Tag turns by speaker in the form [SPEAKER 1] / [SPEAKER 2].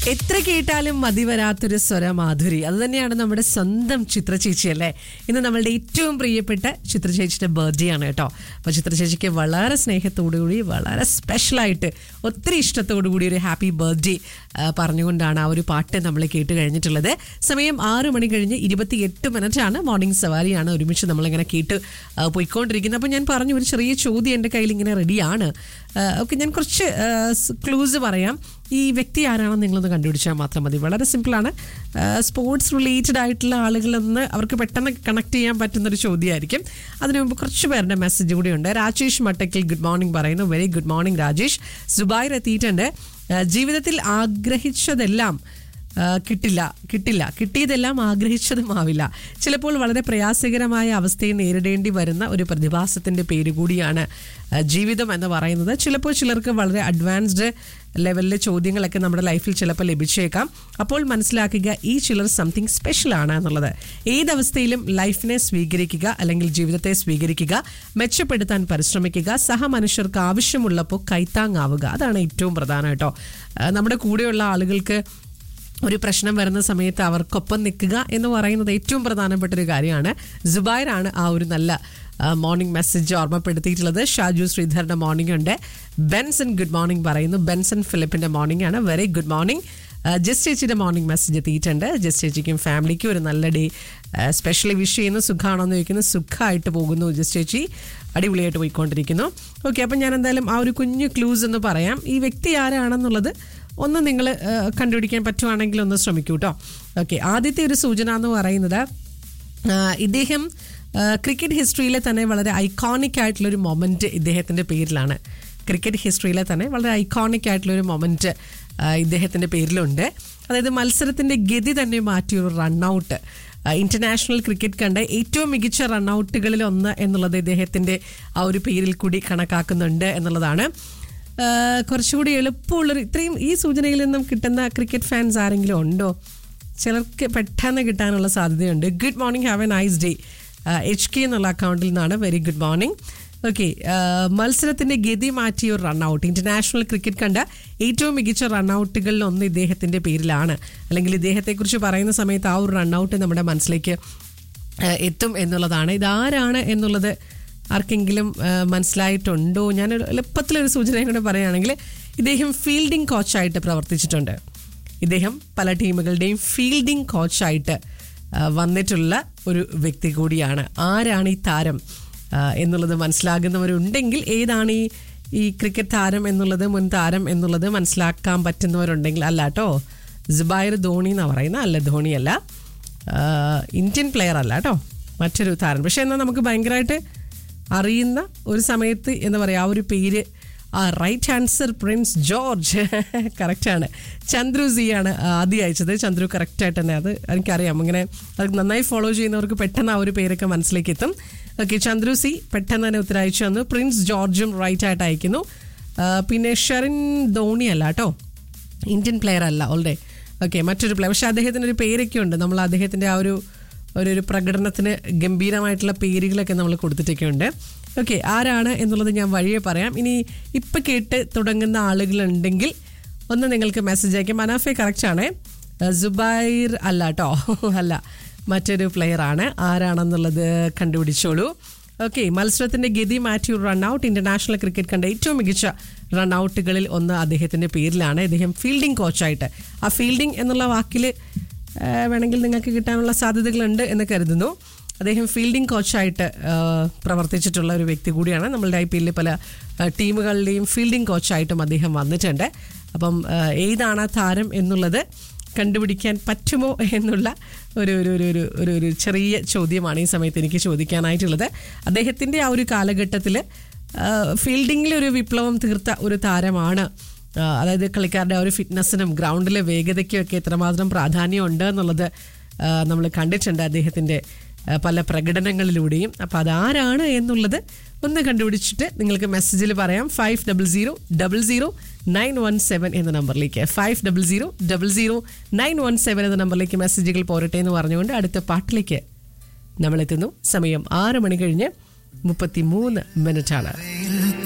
[SPEAKER 1] എത്ര കേട്ടാലും മതി വരാത്തൊരു സ്വരമാധുരി അത് തന്നെയാണ് നമ്മുടെ സ്വന്തം ചിത്ര ചേച്ചി അല്ലേ ഇന്ന് നമ്മളുടെ ഏറ്റവും പ്രിയപ്പെട്ട ചിത്ര ചേച്ചിയുടെ ബർത്ത്ഡേ ആണ് കേട്ടോ അപ്പൊ ചിത്ര ചേച്ചിക്ക് വളരെ സ്നേഹത്തോടുകൂടി വളരെ സ്പെഷ്യലായിട്ട് ഒത്തിരി ഇഷ്ടത്തോടു കൂടി ഒരു ഹാപ്പി ബർത്ത്ഡേ പറഞ്ഞുകൊണ്ടാണ് ആ ഒരു പാട്ട് നമ്മൾ കേട്ട് കഴിഞ്ഞിട്ടുള്ളത് സമയം ആറ് മണി കഴിഞ്ഞ് ഇരുപത്തി എട്ട് മിനിറ്റാണ് മോർണിംഗ് സവാരിയാണ് ഒരുമിച്ച് നമ്മളിങ്ങനെ കേട്ട് ആ, പോയിക്കൊണ്ടിരിക്കുന്നത് അപ്പോൾ ഞാൻ പറഞ്ഞു ഒരു ചെറിയ ചോദ്യം എൻ്റെ കയ്യിൽ ഇങ്ങനെ റെഡിയാണ് ഓക്കെ ഞാൻ കുറച്ച് ക്ലൂസ് പറയാം ഈ വ്യക്തി ആരാണെന്ന് നിങ്ങളൊന്ന് കണ്ടുപിടിച്ചാൽ മാത്രം മതി വളരെ സിമ്പിളാണ് സ്പോർട്സ് റിലേറ്റഡ് ആയിട്ടുള്ള ആളുകളെന്ന് അവർക്ക് പെട്ടെന്ന് കണക്ട് ചെയ്യാൻ പറ്റുന്ന ഒരു ചോദ്യമായിരിക്കും അതിനു മുമ്പ് കുറച്ച് പേരുടെ മെസ്സേജ് കൂടിയുണ്ട് രാജേഷ് മട്ടക്കിൽ ഗുഡ് മോർണിംഗ് പറയുന്നു very good morning Rajesh Subair എത്തിയിട്ടുണ്ട് ആ, ജീവിതത്തിൽ ആഗ്രഹിച്ചതെല്ലാം ആ, കിട്ടില്ല കിട്ടില്ല കിട്ടിയതെല്ലാം ആഗ്രഹിച്ചതുമാവില്ല ചിലപ്പോൾ വളരെ പ്രയാസകരമായ അവസ്ഥയെ നേരിടേണ്ടി വരുന്ന ഒരു പ്രതിഭാസത്തിന്റെ പേര് കൂടിയാണ് ആ, ജീവിതം എന്ന് പറയുന്നത് ചിലപ്പോൾ ചിലർക്ക് വളരെ അഡ്വാൻസ്ഡ് ലെവലിലെ ചോദ്യങ്ങളൊക്കെ നമ്മുടെ ലൈഫിൽ ചിലപ്പോൾ ലഭിച്ചേക്കാം അപ്പോൾ മനസ്സിലാക്കുക ഈ ചിലർ സംതിങ് സ്പെഷ്യൽ ആണ് എന്നുള്ളത് ഏതവസ്ഥയിലും ലൈഫിനെ സ്വീകരിക്കുക അല്ലെങ്കിൽ ജീവിതത്തെ സ്വീകരിക്കുക മെച്ചപ്പെടുത്താൻ പരിശ്രമിക്കുക സഹമനുഷ്യർക്ക് ആവശ്യമുള്ളപ്പോൾ കൈത്താങ്ങാവുക അതാണ് ഏറ്റവും പ്രധാനം കേട്ടോ ആ, നമ്മുടെ കൂടെയുള്ള ആളുകൾക്ക് ഒരു പ്രശ്നം വരുന്ന സമയത്ത് അവർക്കൊപ്പം നിൽക്കുക എന്ന് പറയുന്നത് ഏറ്റവും പ്രധാനപ്പെട്ട ഒരു കാര്യമാണ് ജുബൈറാണ് ആ ഒരു നല്ല മോർണിംഗ് മെസ്സേജ് ഓർമ്മപ്പെടുത്തിയിട്ടുള്ളത് ഷാജു ശ്രീധറിന്റെ മോർണിംഗ് ഉണ്ട് ബെൻസൺ ഗുഡ് മോർണിംഗ് പറയുന്നു ബെൻസൺ ഫിലിപ്പിന്റെ മോർണിംഗ് ആണ് വെരി ഗുഡ് മോർണിംഗ് ജസ്റ്റ് ചേച്ചിയുടെ മോർണിംഗ് മെസ്സേജ് എത്തിയിട്ടുണ്ട് ജസ്റ്റ് ചേച്ചിക്കും ഫാമിലിക്കും ഒരു നല്ല ഡേ സ്പെഷ്യലി വിഷ് ചെയ്യുന്ന സുഖമാണോ എന്ന് ചോദിക്കുന്നത് സുഖമായിട്ട് പോകുന്നു ജസ്റ്റ് ചേച്ചി അടിപൊളിയായിട്ട് പോയിക്കൊണ്ടിരിക്കുന്നു ഓക്കെ അപ്പം ഞാൻ എന്തായാലും ആ ഒരു കുഞ്ഞു ക്ലൂസ് എന്ന് പറയാം ഈ വ്യക്തി ആരാണെന്നുള്ളത് ഒന്ന് നിങ്ങൾ കണ്ടുപിടിക്കാൻ പറ്റുവാണെങ്കിൽ ഒന്ന് ശ്രമിക്കൂ കേട്ടോ ഓക്കെ ആദ്യത്തെ ഒരു സൂചന എന്ന് പറയുന്നത് ആ, ഇദ്ദേഹം ക്രിക്കറ്റ് ഹിസ്റ്ററിയിലെ തന്നെ വളരെ ഐക്കോണിക് ആയിട്ടുള്ള ഒരു മൊമെന്റ് ഇദ്ദേഹത്തിന്റെ പേരിലാണ് ക്രിക്കറ്റ് ഹിസ്റ്ററിയിലെ തന്നെ വളരെ ഐക്കോണിക് ആയിട്ടുള്ള ഒരു മൊമെന്റ് ഇദ്ദേഹത്തിന്റെ പേരിലുണ്ട് അതായത് മത്സരത്തിന്റെ ഗതി തന്നെ മാറ്റിയ ഒരു റണ്ണൌട്ട് ഇന്റർനാഷണൽ ക്രിക്കറ്റ് കണ്ട ഏറ്റവും മികച്ച റണ്ണൌട്ടുകളിൽ ഒന്ന് എന്നുള്ളത് ഇദ്ദേഹത്തിന്റെ ആ ഒരു പേരിൽ കൂടി കണക്കാക്കുന്നുണ്ട് എന്നുള്ളതാണ് ആ, കുറച്ചുകൂടി എളുപ്പമുള്ളൊരു ഇത്രയും ഈ സൂചനയിൽ നിന്നും കിട്ടുന്ന ക്രിക്കറ്റ് ഫാൻസ് ആരെങ്കിലും ഉണ്ടോ ചിലർക്ക് പെട്ടെന്ന് കിട്ടാനുള്ള സാധ്യതയുണ്ട് good morning have a nice day H K എന്നുള്ള അക്കൗണ്ടിൽ നിന്നാണ് വെരി ഗുഡ് മോർണിംഗ് ഓക്കെ മത്സരത്തിന്റെ ഗതി മാറ്റിയ ഒരു റണ്ണൌട്ട് ഇന്റർനാഷണൽ ക്രിക്കറ്റ് കണ്ട ഏറ്റവും മികച്ച റണ്ണൌട്ടുകളിൽ ഒന്ന് ഇദ്ദേഹത്തിന്റെ പേരിലാണ് അല്ലെങ്കിൽ ഇദ്ദേഹത്തെക്കുറിച്ച് പറയുന്ന സമയത്ത് ആ ഒരു റണ്ണൌട്ട് നമ്മുടെ മനസ്സിലേക്ക് ആ, എത്തും എന്നുള്ളതാണ് ഇതാരാണ് എന്നുള്ളത് ആർക്കെങ്കിലും ആ, മനസ്സിലായിട്ടുണ്ടോ ഞാൻ എളുപ്പത്തിലൊരു സൂചനയും കൂടെ പറയുകയാണെങ്കിൽ ഇദ്ദേഹം ഫീൽഡിംഗ് കോച്ചായിട്ട് പ്രവർത്തിച്ചിട്ടുണ്ട് ഇദ്ദേഹം പല ടീമുകളുടെയും ഫീൽഡിംഗ് കോച്ചായിട്ട് ആ, വന്നിട്ടുള്ള ഒരു വ്യക്തി കൂടിയാണ് ആരാണ് ഈ താരം ആ, എന്നുള്ളത് മനസ്സിലാകുന്നവരുണ്ടെങ്കിൽ ഏതാണ് ഈ ഈ ക്രിക്കറ്റ് താരം എന്നുള്ളത് മുൻ താരം എന്നുള്ളത് മനസ്സിലാക്കാൻ പറ്റുന്നവരുണ്ടെങ്കിൽ അല്ല കേട്ടോ ജുബൈർ ധോണി എന്നാണ് പറയുന്നത് അല്ല ധോണിയല്ല ആ, ഇന്ത്യൻ പ്ലെയർ അല്ല കേട്ടോ മറ്റൊരു താരം പക്ഷെ എന്നാൽ നമുക്ക് ഭയങ്കരമായിട്ട് അറിയുന്ന ഒരു സമയത്ത് എന്താ പറയുക ആ ഒരു പേര് ആ റൈറ്റ് ആൻസർ പ്രിൻസ് ജോർജ് കറക്റ്റാണ് ചന്ദ്രു സി ആണ് ആദ്യം അയച്ചത് ചന്ദ്രു കറക്റ്റായിട്ട് തന്നെ അത് എനിക്കറിയാം ഇങ്ങനെ അത് നന്നായി ഫോളോ ചെയ്യുന്നവർക്ക് പെട്ടെന്ന് ആ ഒരു പേരൊക്കെ മനസ്സിലേക്ക് എത്തും ഓക്കെ ചന്ദ്രു സി പെട്ടെന്ന് തന്നെ ഉത്തരം അയച്ചു തന്നു പ്രിൻസ് ജോർജും റൈറ്റ് ആയിട്ട് അയക്കുന്നു ആ, പിന്നെ ഷെറിൻ ധോണി അല്ല കേട്ടോ ഇന്ത്യൻ പ്ലെയർ അല്ല ഓൾറെഡി ഓക്കെ മറ്റൊരു പ്ലെയർ പക്ഷെ അദ്ദേഹത്തിന് ഒരു പേരൊക്കെ ഉണ്ട് നമ്മൾ അദ്ദേഹത്തിന്റെ ആ ഒരു ഒരു ഒരു പ്രകടനത്തിന് ഗംഭീരമായിട്ടുള്ള പേരുകളൊക്കെ നമ്മൾ കൊടുത്തിട്ടൊക്കെ ഉണ്ട് ഓക്കെ ആരാണ് എന്നുള്ളത് ഞാൻ വഴിയെ പറയാം ഇനി ഇപ്പം കേട്ട് തുടങ്ങുന്ന ആളുകളുണ്ടെങ്കിൽ ഒന്ന് നിങ്ങൾക്ക് മെസ്സേജ് അയക്കാം മനാഫെ കറക്റ്റ് ആണ് ജുബൈർ അല്ല കേട്ടോ അല്ല മറ്റൊരു പ്ലെയർ ആണ് ആരാണെന്നുള്ളത് കണ്ടുപിടിച്ചോളൂ ഓക്കെ മത്സരത്തിന്റെ ഗതി മാറ്റി ഒരു റൺഔട്ട് ഇന്റർനാഷണൽ ക്രിക്കറ്റ് കണ്ട ഏറ്റവും മികച്ച റൺഔട്ടുകളിൽ ഒന്ന് അദ്ദേഹത്തിന്റെ പേരിലാണ് ഇദ്ദേഹം ഫീൽഡിംഗ് കോച്ചായിട്ട് ആ ഫീൽഡിംഗ് എന്നുള്ള വാക്കിൽ ആ, വേണമെങ്കിൽ നിങ്ങൾക്ക് കിട്ടാനുള്ള സാധ്യതകളുണ്ട് എന്ന് കരുതുന്നു അദ്ദേഹം ഫീൽഡിംഗ് കോച്ചായിട്ട് ആ, പ്രവർത്തിച്ചിട്ടുള്ള ഒരു വ്യക്തി കൂടിയാണ് നമ്മളുടെ ഐ പി എല്ലിൽ പല ആ, ടീമുകളുടെയും ഫീൽഡിംഗ് കോച്ചായിട്ടും അദ്ദേഹം വന്നിട്ടുണ്ട് അപ്പം ആ, ഏതാണ് ആ താരം എന്നുള്ളത് കണ്ടുപിടിക്കാൻ പറ്റുമോ എന്നുള്ള ഒരു ഒരു ഒരു ഒരു ഒരു ഒരു ചെറിയ ചോദ്യമാണ് ഈ സമയത്ത് എനിക്ക് ചോദിക്കാനായിട്ടുള്ളത് അദ്ദേഹത്തിൻ്റെ ആ ഒരു കാലഘട്ടത്തിൽ ഫീൽഡിങ്ങിൽ ഒരു വിപ്ലവം തീർത്ത ഒരു താരമാണ് ആ, അതായത് കളിക്കാരുടെ ആ ഒരു ഫിറ്റ്നസ്സിനും ഗ്രൗണ്ടിലെ വേഗതയ്ക്കും ഒക്കെ എത്രമാത്രം പ്രാധാന്യമുണ്ട് എന്നുള്ളത് നമ്മൾ കണ്ടിട്ടുണ്ട് അദ്ദേഹത്തിൻ്റെ ആ, പല പ്രകടനങ്ങളിലൂടെയും അപ്പോൾ അതാരാണ് എന്നുള്ളത് ഒന്ന് കണ്ടുപിടിച്ചിട്ട് നിങ്ങൾക്ക് മെസ്സേജിൽ പറയാം five double zero double zero nine one seven എന്ന നമ്പറിലേക്ക് five double zero double zero nine one seven എന്ന നമ്പറിലേക്ക് മെസ്സേജുകൾ പോരട്ടെ എന്ന് പറഞ്ഞുകൊണ്ട് അടുത്ത പാട്ടിലേക്ക് നമ്മളെത്തുന്നു സമയം ആറ് മണി കഴിഞ്ഞ് മുപ്പത്തി മൂന്ന് മിനിറ്റാണ്